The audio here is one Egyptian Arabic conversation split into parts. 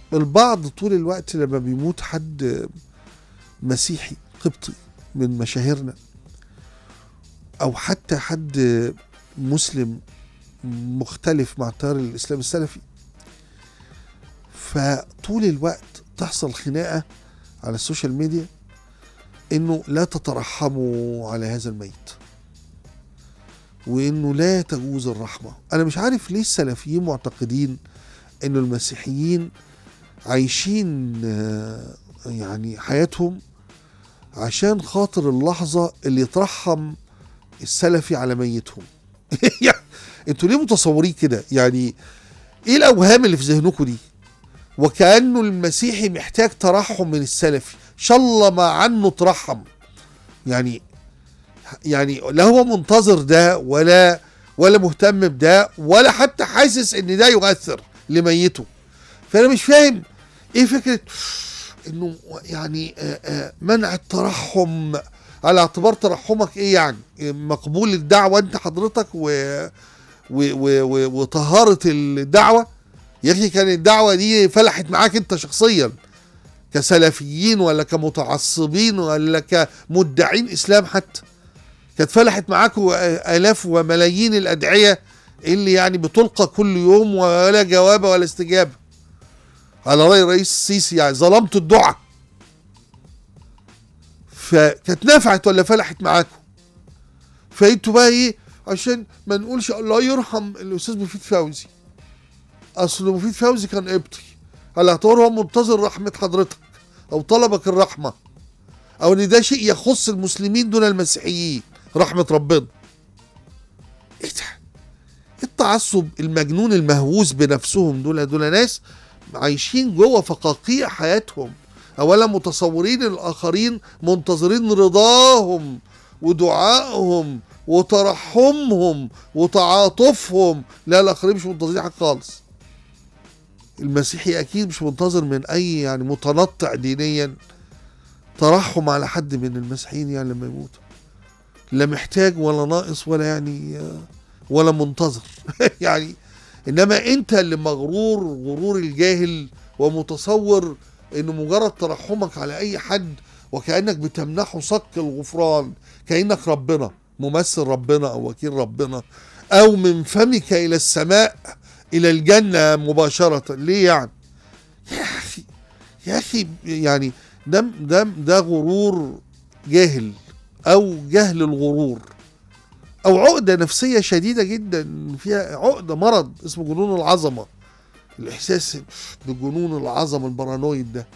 البعض طول الوقت لما بيموت حد مسيحي قبطي من مشاهيرنا او حتى حد مسلم مختلف مع تيار الاسلام السلفي فطول الوقت تحصل خناقه على السوشيال ميديا انه لا تترحموا على هذا الميت وانه لا تجوز الرحمه انا مش عارف ليه السلفيين معتقدين انه المسيحيين عايشين آه، يعني حياتهم عشان خاطر اللحظه اللي يترحم السلفي على ميتهم يعني انتوا ليه متصورين كده يعني ايه الاوهام اللي في ذهنكم دي وكانه المسيحي محتاج ترحم من السلفي شاء الله ما عنه ترحم يعني يعني لا هو منتظر ده ولا ولا مهتم بده ولا حتى حاسس ان ده يؤثر لميته فانا مش فاهم ايه فكره انه يعني آه، آه، منع الترحم على اعتبار ترحمك ايه يعني مقبول الدعوه انت حضرتك و و و و وطهاره الدعوه يا اخي كان الدعوه دي فلحت معاك انت شخصيا كسلفيين ولا كمتعصبين ولا كمدعين اسلام حتى كانت فلحت معاكم الاف وملايين الادعيه اللي يعني بتلقى كل يوم ولا جواب ولا استجابه على راي رئيس السيسي يعني ظلمت الدعاء فكانت نفعت ولا فلحت معاكم فانتوا بقى ايه عشان ما نقولش الله يرحم الاستاذ مفيد فوزي اصل مفيد فوزي كان قبطي على اعتبار هو منتظر رحمه حضرتك او طلبك الرحمه او ان ده شيء يخص المسلمين دون المسيحيين رحمه ربنا ايه ده التعصب المجنون المهووس بنفسهم دول دول ناس عايشين جوه فقاقيع حياتهم اولا متصورين الاخرين منتظرين رضاهم ودعائهم وترحمهم وتعاطفهم لا الاخرين مش منتظرين حاجه خالص المسيحي اكيد مش منتظر من اي يعني متنطع دينيا ترحم على حد من المسيحيين يعني لما يموت لا محتاج ولا ناقص ولا يعني ولا منتظر يعني انما انت اللي مغرور غرور الجاهل ومتصور انه مجرد ترحمك على اي حد وكانك بتمنحه صك الغفران كانك ربنا ممثل ربنا او وكيل ربنا او من فمك الى السماء الى الجنه مباشره ليه يعني يا اخي يا اخي يعني ده ده ده غرور جاهل او جهل الغرور او عقده نفسيه شديده جدا فيها عقده مرض اسمه جنون العظمه الاحساس بجنون العظمه البارانويد ده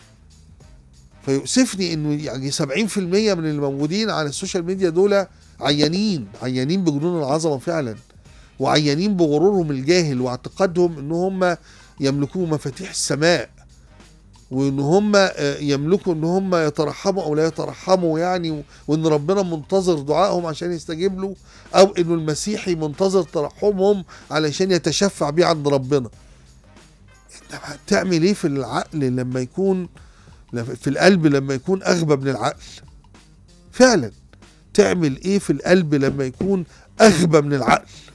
فيؤسفني انه يعني 70% من الموجودين على السوشيال ميديا دول عيانين عيانين بجنون العظمه فعلا وعيانين بغرورهم الجاهل واعتقادهم ان هم يملكون مفاتيح السماء وان هم يملكوا ان هم يترحموا او لا يترحموا يعني وان ربنا منتظر دعائهم عشان يستجيب له او انه المسيحي منتظر ترحمهم علشان يتشفع بيه عند ربنا انت تعمل ايه في العقل لما يكون في القلب لما يكون اغبى من العقل فعلا تعمل ايه في القلب لما يكون اغبى من العقل